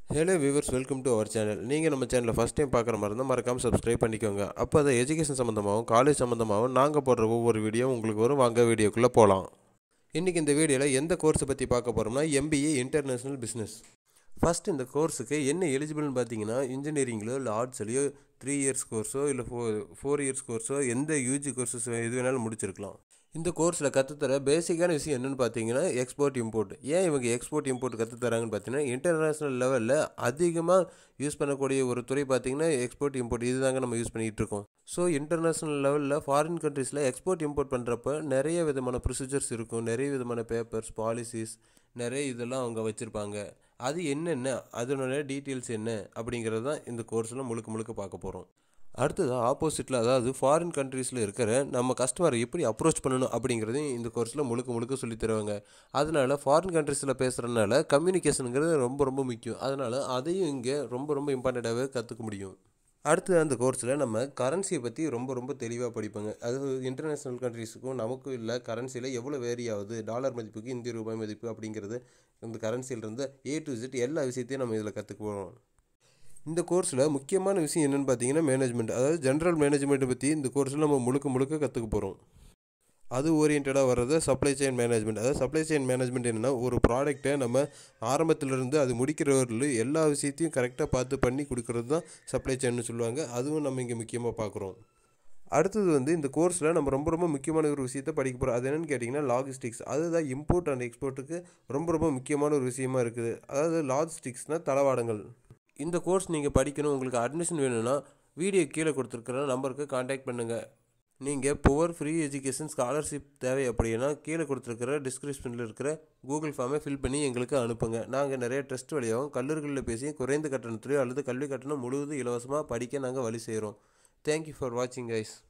hello viewers welcome to our channel நீங்கள் நம்ம சேனலை ஃபஸ்ட் டைம் பார்க்குற மாதிரி இருந்தால் மறக்காமல் சப்ஸ்கிரைப் பண்ணிக்கோங்க அப்போ அதை எஜுகேஷன் சம்மந்தமாகவும் காலேஜ் சம்மந்தமாகவும் நாங்கள் போடுற ஒவ்வொரு வீடியோ உங்களுக்கு வரும் வாங்க வீடியோக்குள்ளே போகலாம் இன்றைக்கி இந்த வீடியோவில் எந்த கோர்ஸை பற்றி பார்க்க போகிறோம்னா எம்பிஏ இன்டர்நேஷ்னல் பிஸ்னஸ் ஃபஸ்ட் இந்த கோர்ஸுக்கு என்ன எலிஜிபிள்னு பார்த்தீங்கன்னா இன்ஜினியரிங்லையோ இல்லை ஆர்ட்ஸ்லையோ த்ரீ இயர்ஸ் கோர்ஸோ இல்லை ஃபோர் ஃபோர் இயர்ஸ் கோர்ஸோ எந்த யூஜி கோர்ஸஸ் எது வேணாலும் முடிச்சிருக்கலாம் இந்த கோர்ஸில் கற்றுத்தர பேசிக்கான விஷயம் என்னென்னு பார்த்தீங்கன்னா எக்ஸ்போர்ட் இம்போர்ட் ஏன் இவங்க எக்ஸ்போர்ட் இம்போர்ட் கற்றுத்தராங்கன்னு பார்த்தீங்கன்னா இன்டர்நேஷ்னல் லெவலில் அதிகமாக யூஸ் பண்ணக்கூடிய ஒரு துறை பார்த்தீங்கன்னா எக்ஸ்போர்ட் இம்போர்ட் இதுதாங்க நம்ம யூஸ் பண்ணிகிட்டு இருக்கோம் ஸோ இன்டர்நேஷ்னல் லெவலில் ஃபாரின் கண்ட்ரீஸில் எக்ஸ்போர்ட் இம்போர்ட் பண்ணுறப்ப நிறைய விதமான ப்ரொசீஜர்ஸ் இருக்கும் நிறைய விதமான பேப்பர்ஸ் பாலிசிஸ் நிறைய இதெல்லாம் அவங்க வச்சுருப்பாங்க அது என்னென்ன அதனோட டீட்டெயில்ஸ் என்ன அப்படிங்கிறது தான் இந்த கோர்ஸில் முழுக்க முழுக்க பார்க்க போகிறோம் அடுத்தது ஆப்போசிட்டில் அதாவது ஃபாரின் கண்ட்ரீஸில் இருக்கிற நம்ம கஸ்டமரை எப்படி அப்ரோச் பண்ணணும் அப்படிங்கிறதையும் இந்த கோர்ஸில் முழுக்க முழுக்க சொல்லித் தருவாங்க அதனால் ஃபாரின் கண்ட்ரீஸில் பேசுகிறதுனால கம்யூனிகேஷனுங்கிறது ரொம்ப ரொம்ப முக்கியம் அதனால் அதையும் இங்கே ரொம்ப ரொம்ப இம்பார்ட்டண்ட்டாகவே கற்றுக்க முடியும் அடுத்து அந்த கோர்ஸில் நம்ம கரன்சியை பற்றி ரொம்ப ரொம்ப தெளிவாக படிப்பாங்க அது இன்டர்நேஷ்னல் கண்ட்ரீஸுக்கும் நமக்கும் இல்லை கரன்சியில் எவ்வளோ வேரி ஆகுது டாலர் மதிப்புக்கு இந்திய ரூபாய் மதிப்பு அப்படிங்கிறது இந்த கரன்சியிலிருந்து ஏ டு Z எல்லா விஷயத்தையும் நம்ம இதில் கற்றுக்க போகிறோம் இந்த கோர்ஸில் முக்கியமான விஷயம் என்னென்னு பார்த்தீங்கன்னா மேனேஜ்மெண்ட் அதாவது ஜென்ரல் மேனேஜ்மெண்ட்டை பற்றி இந்த கோர்ஸில் நம்ம முழுக்க முழுக்க கற்றுக்க போகிறோம் அது ஓரியன்டாக வர்றது சப்ளை செயின் மேனேஜ்மெண்ட் அதாவது சப்ளை செயின் மேனேஜ்மெண்ட் என்னென்னா ஒரு ப்ராடக்ட்டை நம்ம ஆரம்பத்திலிருந்து அது முடிக்கிற வரலும் எல்லா விஷயத்தையும் கரெக்டாக பார்த்து பண்ணி கொடுக்கறது தான் சப்ளை செயின்னு சொல்லுவாங்க அதுவும் நம்ம இங்கே முக்கியமாக பார்க்குறோம் அடுத்தது வந்து இந்த கோர்ஸில் நம்ம ரொம்ப ரொம்ப முக்கியமான ஒரு விஷயத்தை படிக்க போகிறோம் அது என்னென்னு கேட்டிங்கன்னா லாஜிஸ்டிக்ஸ் அதுதான் இம்போர்ட் அண்ட் எக்ஸ்போர்ட்டுக்கு ரொம்ப ரொம்ப முக்கியமான ஒரு விஷயமா இருக்குது அதாவது லாஜிஸ்டிக்ஸ்னால் தளவாடங்கள் இந்த கோர்ஸ் நீங்கள் படிக்கணும் உங்களுக்கு அட்மிஷன் வேணும்னா வீடியோ கீழே கொடுத்துருக்குற நம்பருக்கு காண்டாக்ட் பண்ணுங்கள் நீங்கள் புவர் ஃப்ரீ எஜுகேஷன் ஸ்காலர்ஷிப் தேவை அப்படின்னா கீழே கொடுத்துருக்கிற டிஸ்கிரிப்ஷனில் இருக்கிற கூகுள் ஃபார்மை ஃபில் பண்ணி எங்களுக்கு அனுப்புங்க நாங்கள் நிறைய டெஸ்ட் வழியாகவும் கல்லூரிகளில் பேசி குறைந்த கட்டணத்திலையோ அல்லது கல்வி கட்டணம் முழுவதும் இலவசமாக படிக்க நாங்கள் வழி செய்கிறோம் தேங்க்யூ ஃபார் வாட்சிங் கைஸ்